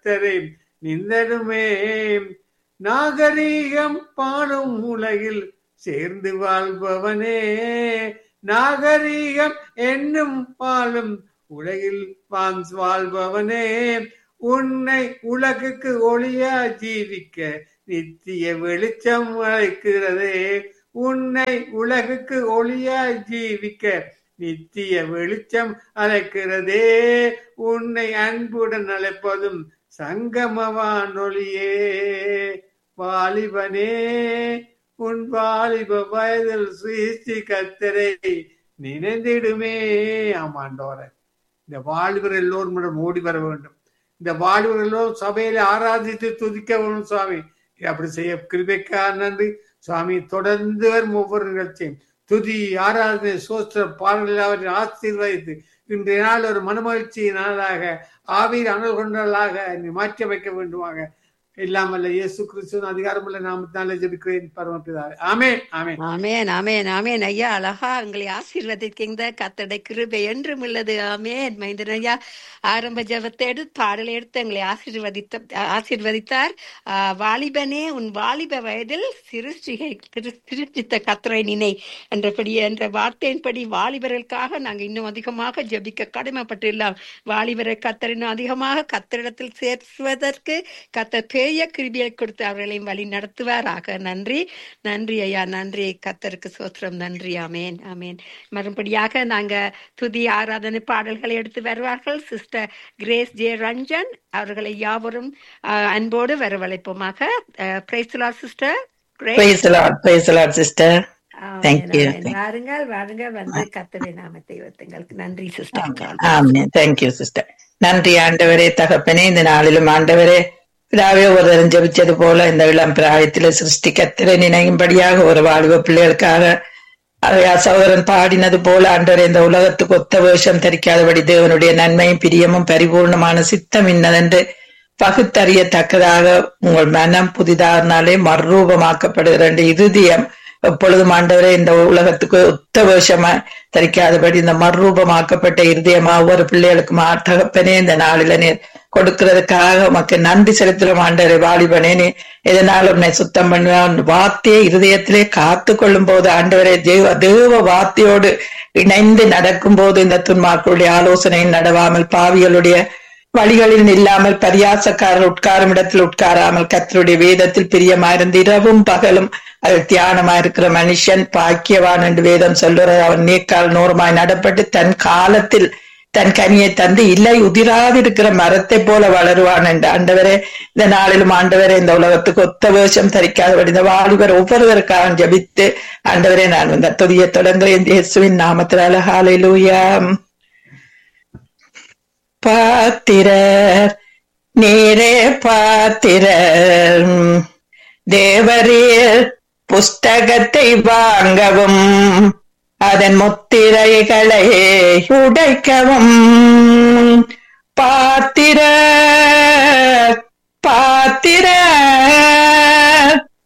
கத்தரை நிந்தனுமே நாகரீகம் பாடும் உலகில் சேர்ந்து வாழ்பவனே நாகரீகம் என்னும் பாலும் உலகில் வான் வாழ்பவனே உன்னை உலகுக்கு ஒளியா ஜீவிக்க நித்திய வெளிச்சம் அழைக்கிறதே உன்னை உலகுக்கு ஒளியா ஜீவிக்க நித்திய வெளிச்சம் அழைக்கிறதே உன்னை அன்புடன் அழைப்பதும் சங்கமவானொலியே வாலிபனே உன் வாலிப வயதில் சுயிச்சி கத்தரை நினைந்திடுமே ஆமாண்டோர இந்த வாலிபர் எல்லோரும் ஓடி வர வேண்டும் இந்த வாலிபர் எல்லோரும் சபையில ஆராதித்து துதிக்க வேணும் சுவாமி அப்படி செய்ய கிருபைக்கா நன்றி சுவாமி தொடர்ந்து வரும் ஒவ்வொரு நிகழ்ச்சியும் துதி ஆராதனை சோஸ்திர பாடல்கள் அவற்றை ஆசீர்வதித்து இன்றைய நாள் ஒரு மனமகிழ்ச்சி நாளாக ஆவியில் அனல் கொண்டலாக நீ மாற்றி அமைக்க வேண்டுமாக இல்லாமல்ல இயேசு கிறிஸ்துவின் அதிகாரமுள்ள நாமத்தினால ஜெபிக்கிறேன் பரமபிதாவே ஆமென் ஆமென் ஆமேன் ஆமேன் ஆமேன் ஐயா அழகா உங்களை ஆசீர்வதிக்கின்ற கத்தடை கிருபை என்றும் உள்ளது ஆமேன் மைந்தன் ஐயா ஆரம்ப ஜபத்தை எடுத்து பாடலை எடுத்து எங்களை ஆசீர்வதித்த ஆசீர்வதித்தார் ஆஹ் வாலிபனே உன் வாலிப வயதில் சிருஷ்டிகை திரு- சிருஷ்டித்த கத்தரை நினை என்றபடி என்ற வார்த்தையின்படி வாலிபர்களுக்காக நாங்க இன்னும் அதிகமாக ஜெபிக்க கடமைப்பட்டுள்ளோம் வாலிபரை கத்தர் இன்னும் அதிகமாக கத்தரிடத்தில் சேர்வதற்கு கத்தர் பெரிய கிருபியை கொடுத்து அவர்களையும் வழி நடத்துவாராக நன்றி நன்றி ஐயா நன்றி கத்தருக்கு சோத்திரம் நன்றி ஆமேன் ஆமேன் மறுபடியாக நாங்க துதி ஆராதனை பாடல்களை எடுத்து வருவார்கள் சிஸ்டர் கிரேஸ் ஜே ரஞ்சன் அவர்களை யாவரும் ஆஹ், அன்போடு வரவழைப்போமாக பிரைஸ்லா sister Praise the Lord. Praise the Lord, sister. Thank you. வாருங்கள் வாருங்கள் வந்து கத்தரை நாமத்தை வைத்துங்களுக்கு நன்றி சிஸ்டர் ஆமென். Thank you, sister. நன்றி ஆண்டவரே தகப்பனே இந்த நாளிலும் ஆண்டவரே பிதாவே ஒரு தரம் ஜெபிச்சது போல இந்த இளம் பிராயத்தில சிருஷ்டி கத்திர நினைக்கும்படியாக ஒரு வாழ்வு பிள்ளைகளுக்காக அவையா சகோதரன் பாடினது போல ஆண்டவரே இந்த உலகத்துக்கு ஒத்த வேஷம் தரிக்காதபடி தேவனுடைய நன்மையும் பிரியமும் பரிபூர்ணமான சித்தம் இன்னதென்று பகுத்தறியத்தக்கதாக உங்கள் மனம் புதிதானாலே மறுரூபமாக்கப்படுகிற இந்த இருதயம் எப்பொழுதும் ஆண்டவரே இந்த உலகத்துக்கு ஒத்த வேஷமா தரிக்காதபடி இந்த மறுரூபமாக்கப்பட்ட இருதயமா ஒவ்வொரு பிள்ளைகளுக்கும் தகப்பனே இந்த நாளில நீர் கொடுக்கிறதுக்காக உமக்கு நன்றி செலுத்துறோம் ஆண்டவரே வாலிபனே நீ எதனால உன்னை சுத்தம் பண்ணுவேன் வார்த்தையை இருதயத்திலே காத்து கொள்ளும் போது ஆண்டவரே தேவ தேவ வார்த்தையோடு இணைந்து நடக்கும் போது இந்த துன்மார்களுடைய ஆலோசனை நடவாமல் பாவிகளுடைய வழிகளில் இல்லாமல் பரியாசக்காரர் உட்காரும் இடத்தில் உட்காராமல் கத்தருடைய வேதத்தில் பிரியமாயிருந்து இரவும் பகலும் அது தியானமா இருக்கிற மனுஷன் பாக்கியவான் என்று வேதம் சொல்லுறது அவன் நீக்கால் நூறுமாய் நடப்பட்டு தன் காலத்தில் தன் கனியை தந்து இல்லை உதிராதிருக்கிற மரத்தை போல வளருவான் என்று ஆண்டவரே இந்த நாளிலும் ஆண்டவரே இந்த உலகத்துக்கு ஒத்த வேஷம் தரிக்காதபடி இந்த வாலிபர் ஒவ்வொருவருக்காக ஜபித்து ஆண்டவரே நான் இந்த துதிய தொடங்குகிறேன் இயேசுவின் நாமத்தினால ஹalleluya பாத்திரர் நீரே பாத்திரர் தேவரீர் புஸ்தகத்தை வாங்கவும் அதன் முத்திரைகளை உடைக்கவும் பாத்திர பாத்திர